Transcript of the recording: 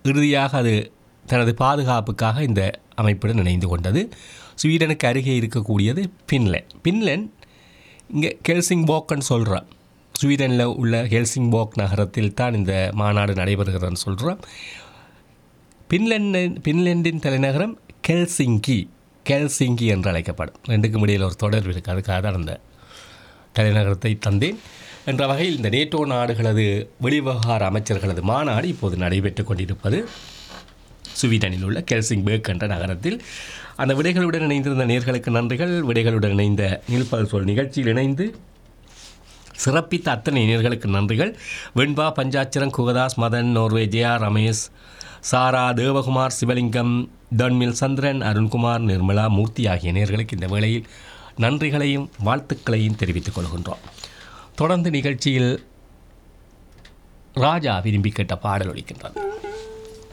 இறுதியாக அது தனது பாதுகாப்புக்காக இந்த அமைப்புடன் இணைந்து கொண்டது ஸ்வீடனுக்கு அருகே இருக்கக்கூடியது பின்லேண்ட் பின்லேண்ட் இங்கே கெல்சிங்போக்குன்னு சொல்கிறோம் ஸ்வீடனில் உள்ள ஹெல்சிங்போக் நகரத்தில் தான் இந்த மாநாடு நடைபெறுகிறதுன்னு சொல்கிறோம் பின்லாண்டின் பின்லாண்டின் தலைநகரம் கெல்சிங்கி கெல்சிங்கி என்று அழைக்கப்படும் ரெண்டுக்கும் இடையில் ஒரு தொடர்பு இருக்குது அதுக்காக தான் அந்த தலைநகரத்தை தந்தேன் என்ற வகையில் இந்த நேட்டோ நாடுகளது வெளிவிவகார அமைச்சர்களது மாநாடு இப்போது நடைபெற்று கொண்டிருப்பது ஸ்வீடனில் உள்ள கெல்சிங்பேக் என்ற நகரத்தில் அந்த விடைகளுடன் இணைந்திருந்த நேர்களுக்கு நன்றிகள் விடைகளுடன் இணைந்த நில்பல் சொல் நிகழ்ச்சியில் இணைந்து சிறப்பித்த அத்தனை நேர்களுக்கு நன்றிகள் வெண்பா பஞ்சாச்சரம் குகதாஸ் மதன் நோர்வே ஜெயா ரமேஷ் சாரா தேவகுமார் சிவலிங்கம் தன்மில் சந்திரன் அருண்குமார் நிர்மலா மூர்த்தி ஆகிய நேர்களுக்கு இந்த வேளையில் நன்றிகளையும் வாழ்த்துக்களையும் தெரிவித்துக் கொள்கின்றோம் தொடர்ந்து நிகழ்ச்சியில் ராஜா விரும்பி கேட்ட பாடல் ஒலிக்கின்றது